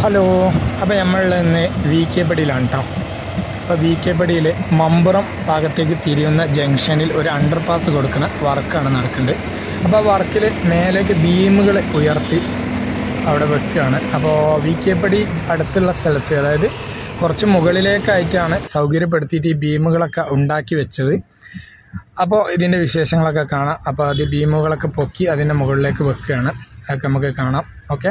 hello അപ്പോൾ നമ്മൾ ഇന്ന് വി കെ പടിയിലാണ് കേട്ടോ അപ്പോൾ വി കെ പടിയിൽ മമ്പുറം ഭാഗത്തേക്ക് തിരിയുന്ന ജംഗ്ഷനിൽ ഒരു അണ്ടർ പാസ് കൊടുക്കുന്ന വർക്കാണ് നടക്കുന്നത് അപ്പോൾ ആ വർക്കിൽ മേലേക്ക് ബീമുകൾ ഉയർത്തി അവിടെ വെക്കുകയാണ് അപ്പോൾ വി കെ പടി അടുത്തുള്ള സ്ഥലത്ത് അതായത് കുറച്ച് മുകളിലേക്കായിട്ടാണ് സൗകര്യപ്പെടുത്തിയിട്ട് ഈ ബീമുകളൊക്കെ ഉണ്ടാക്കി വെച്ചത് അപ്പോൾ ഇതിൻ്റെ വിശേഷങ്ങളൊക്കെ കാണാം അപ്പോൾ അത് ബീമുകളൊക്കെ പൊക്കി അതിൻ്റെ മുകളിലേക്ക് വെക്കുകയാണ് അതൊക്കെ നമുക്ക് കാണാം ഓക്കെ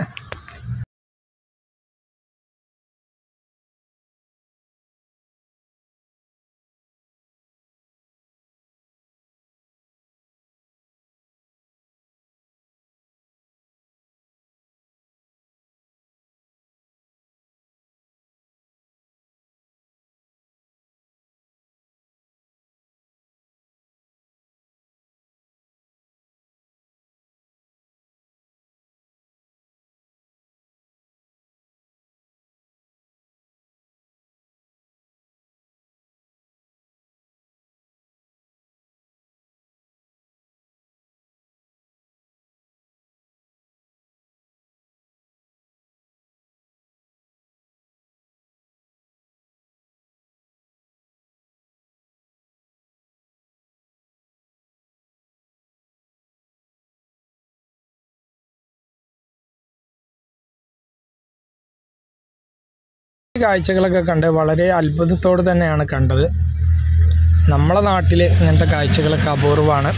ഈ കാഴ്ചകളൊക്കെ കണ്ട് വളരെ അത്ഭുതത്തോടെ തന്നെയാണ് കണ്ടത് നമ്മളെ നാട്ടിൽ ഇങ്ങനത്തെ കാഴ്ചകളൊക്കെ അപൂർവമാണ്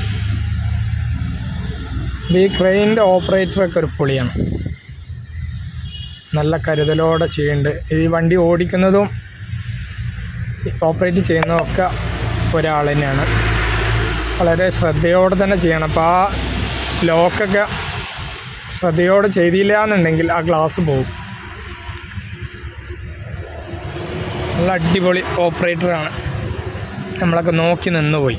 ഈ ക്രെയിനിൻ്റെ ഓപ്പറേറ്ററൊക്കെ ഒരു പൊളിയാണ് നല്ല കരുതലോടെ ചെയ്യുന്നുണ്ട് ഈ വണ്ടി ഓടിക്കുന്നതും ഓപ്പറേറ്റ് ചെയ്യുന്നതും ഒക്കെ ഒരാൾ തന്നെയാണ് വളരെ ശ്രദ്ധയോടെ തന്നെ ചെയ്യണം അപ്പോൾ ആ ലോക്കൊക്കെ ശ്രദ്ധയോടെ ചെയ്തില്ല എന്നുണ്ടെങ്കിൽ ആ ഗ്ലാസ് പോകും നല്ല അടിപൊളി ഓപ്പറേറ്ററാണ് നമ്മളൊക്കെ നോക്കി നിന്ന് പോയി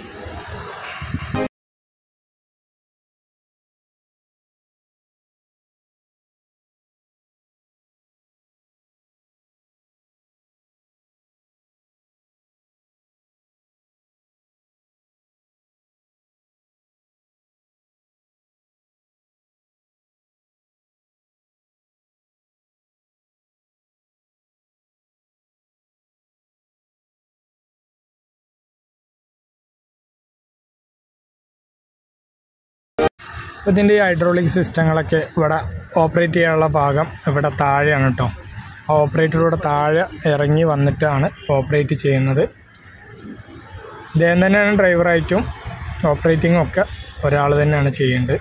അപ്പോൾ ഇതിൻ്റെ ഈ ഹൈഡ്രോളിക് സിസ്റ്റങ്ങളൊക്കെ ഇവിടെ ഓപ്പറേറ്റ് ചെയ്യാനുള്ള ഭാഗം ഇവിടെ താഴെയാണ് കേട്ടോ ആ ഓപ്പറേറ്ററിലൂടെ താഴെ ഇറങ്ങി വന്നിട്ടാണ് ഓപ്പറേറ്റ് ചെയ്യുന്നത് ഇദ്ദേഹം തന്നെയാണ് ഡ്രൈവറായിട്ടും ഓപ്പറേറ്റിങ്ങും ഒക്കെ ഒരാൾ തന്നെയാണ് ചെയ്യേണ്ടത്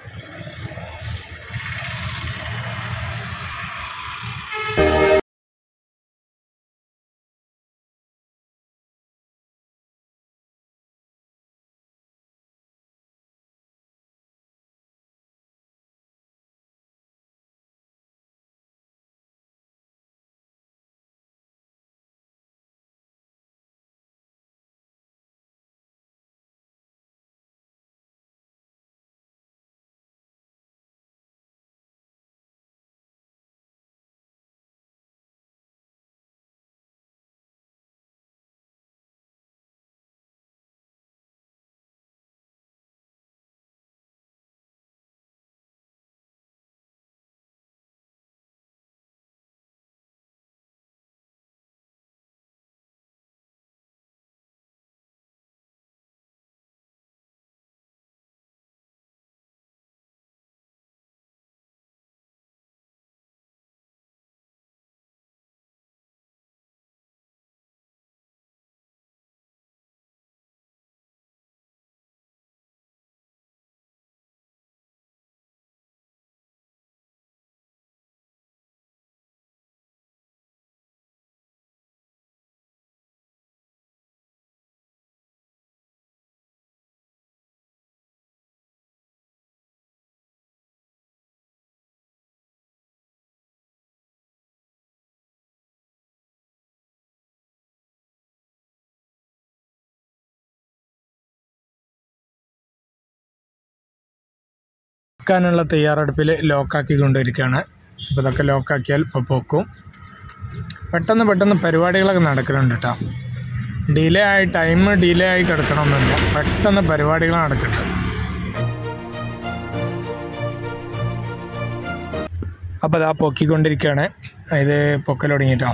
വെക്കാനുള്ള തയ്യാറെടുപ്പിൽ ലോക്കാക്കി കൊണ്ടിരിക്കുകയാണ് അപ്പോൾ ഇതൊക്കെ ലോക്കാക്കിയാൽ ഇപ്പോൾ പൊക്കും പെട്ടെന്ന് പെട്ടെന്ന് പരിപാടികളൊക്കെ നടക്കുന്നുണ്ട് കേട്ടോ ഡിലേ ആയി ടൈം ഡിലേ ആയി കിടക്കണമെന്നില്ല പെട്ടെന്ന് പരിപാടികൾ നടക്കട്ടെ അപ്പോൾ അതാ പൊക്കിക്കൊണ്ടിരിക്കുകയാണ് ഇത് പൊക്കൽ തുടങ്ങിയിട്ടോ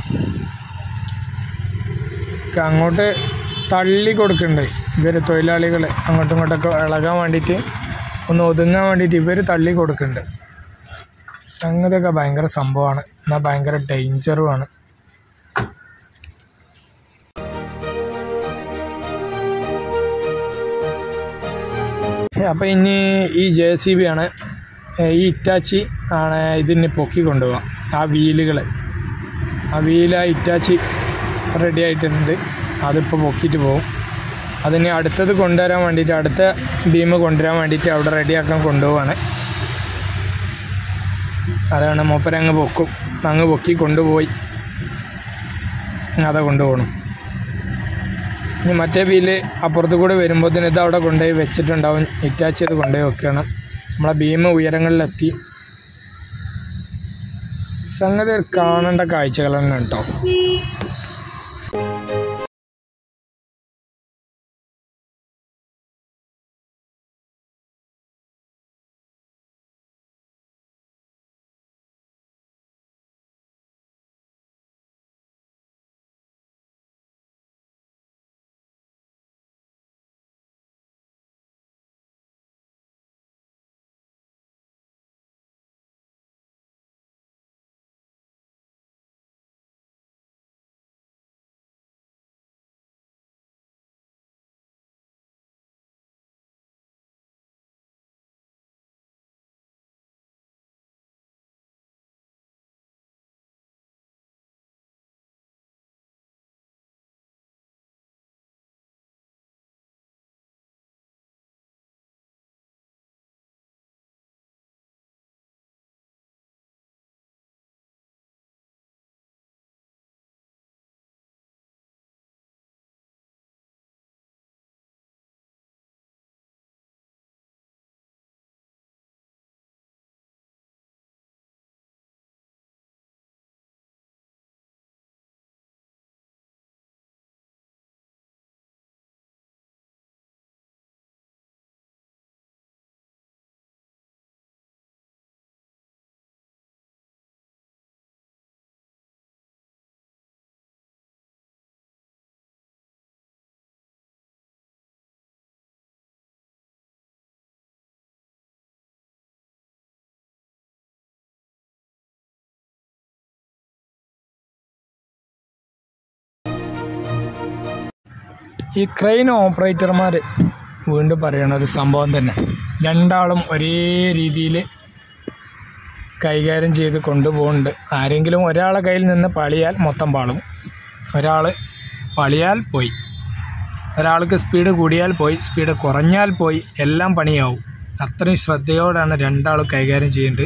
ഒക്കെ അങ്ങോട്ട് തള്ളി കൊടുക്കുന്നുണ്ട് ഇവർ തൊഴിലാളികൾ അങ്ങോട്ടും ഇങ്ങോട്ടൊക്കെ ഇളകാൻ വേണ്ടിയിട്ട് ഒന്ന് ഒതുങ്ങാൻ വേണ്ടിയിട്ട് ഇവർ തള്ളി കൊടുക്കുന്നുണ്ട് സംഗതിയൊക്കെ ഭയങ്കര സംഭവമാണ് എന്നാൽ ഭയങ്കര ഡേഞ്ചറുമാണ് അപ്പോൾ ഇനി ഈ ജെ സി ബി ആണ് ഏ, ഈ ഇറ്റാച്ചി ആണ് ഇതിന് പൊക്കി കൊണ്ടുപോകാം ആ വീലുകൾ ആ വീല് ആ ഇറ്റാച്ചി റെഡി ആയിട്ടുണ്ട് അതിപ്പോൾ പൊക്കിയിട്ട് പോകും അതിന് അടുത്തത് കൊണ്ടുവരാൻ വേണ്ടിയിട്ട് അടുത്ത ബീം കൊണ്ടുവരാൻ വേണ്ടിയിട്ട് അവിടെ റെഡിയാക്കാൻ കൊണ്ടുപോവാണ് അതാണ് മൂപ്പര് അങ്ങ് പൊക്കും അങ്ങ് പൊക്കി കൊണ്ടുപോയി അതാ കൊണ്ടുപോകണം ഇനി മറ്റേ വീല് അപ്പുറത്ത് കൂടെ വരുമ്പോഴത്തേന് ഇത് അവിടെ കൊണ്ടുപോയി വെച്ചിട്ടുണ്ടാവും ഇറ്റാച്ച് ചെയ്ത് കൊണ്ടുപോയി വെക്കണം നമ്മളെ ഭീമ ഉയരങ്ങളിലെത്തി സംഗതി ഒരു കാണേണ്ട കാഴ്ചകൾ തന്നെ കേട്ടോ ഈ ക്രെയിൻ ഓപ്പറേറ്റർമാർ വീണ്ടും പറയണ ഒരു സംഭവം തന്നെ രണ്ടാളും ഒരേ രീതിയിൽ കൈകാര്യം ചെയ്ത് കൊണ്ടുപോകുന്നുണ്ട് ആരെങ്കിലും ഒരാളെ കയ്യിൽ നിന്ന് പളിയാൽ മൊത്തം പാളും ഒരാൾ പളിയാൽ പോയി ഒരാൾക്ക് സ്പീഡ് കൂടിയാൽ പോയി സ്പീഡ് കുറഞ്ഞാൽ പോയി എല്ലാം പണിയാവും അത്രയും ശ്രദ്ധയോടാണ് രണ്ടാളും കൈകാര്യം ചെയ്യേണ്ടത്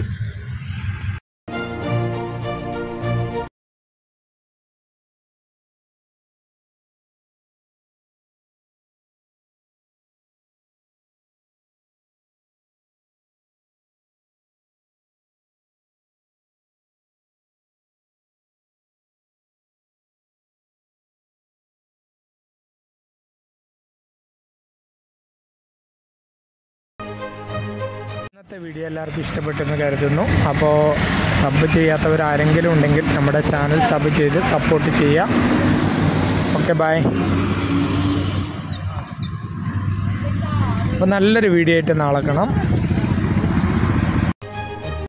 ഇന്നത്തെ വീഡിയോ എല്ലാവർക്കും ഇഷ്ടപ്പെട്ടെന്ന് കരുതുന്നു അപ്പോൾ സബ് ചെയ്യാത്തവർ ആരെങ്കിലും ഉണ്ടെങ്കിൽ നമ്മുടെ ചാനൽ സബ് ചെയ്ത് സപ്പോർട്ട് ചെയ്യുക ഓക്കെ ബൈ അപ്പോൾ നല്ലൊരു വീഡിയോ ആയിട്ട് നാളെ കാണാം